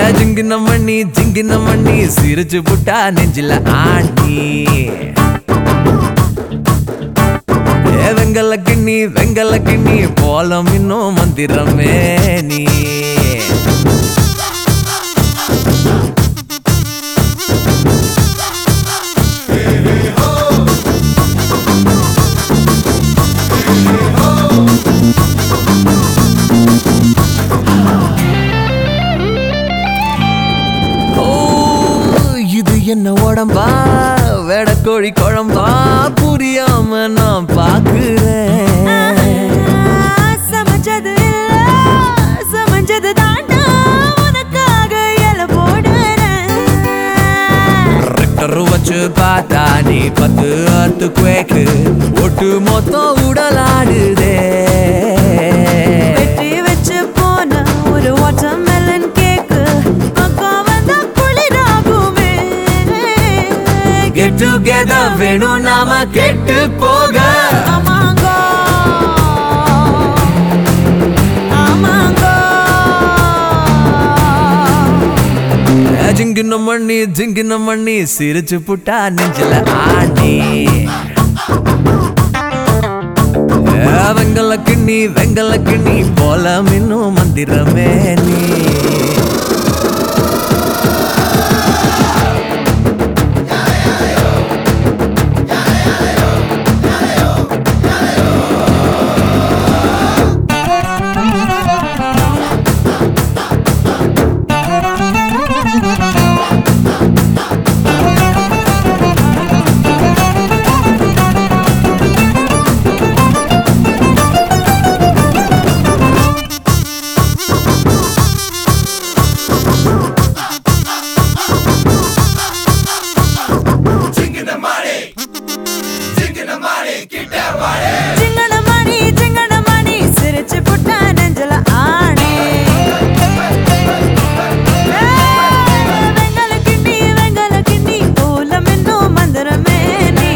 ஜிங்கின மண்ணி ஜிங்கின மண்ணி சிரிச்சு புட்டா நெஞ்சில ஆண்டி ஏ வெங்கல கிண்ணி வெங்கல கிண்ணி போலம் இன்னும் மந்திரமே நீ ஓ, இது என்ன உடம்பா வேடக்கோழி குழம்பா புரியாம நான் பாக்குறேன் சமைச்சது இல்ல சமைச்சது தாண்டா உனக்காக இல போடுறேன் ரெக்டர் வச்சு பார்த்தா நீ பத்து அத்து குவேக்கு ஒட்டு மொத்தம் உடலாடுதே வெற்றி வச்சு போன ஒரு வாட்டர்மெலன் கேக்கு பக்கம் வந்தா குளிராகுமே கெட் டுகெதர் வேணும் நாம கெட்டு போக ஆமாங்கோ ஆமாங்கோ ஜிங்கின மண்ணி ஜிங்கின மண்ணி சிரிச்சு புட்டா நெஞ்சில ஆண்டி ஏ, வெங்கல கிண்ணி வெங்கல கிண்ணி போல இன்னும் மந்திரமே நீ சிங்கன மணி சிங்கன மணி சிரிச்சு புட்ட நெஞ்சல ஆணி வெங்கல கிண்ணி வெங்கல கிண்ணி போலம் இன்னும் மந்திரமே நீ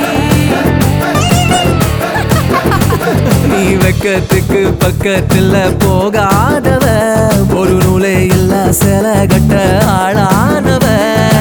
நீ வெக்கத்துக்கு பக்கத்துல போகாதவ ஒரு நூலே இல்ல சில கட்ட ஆளானவ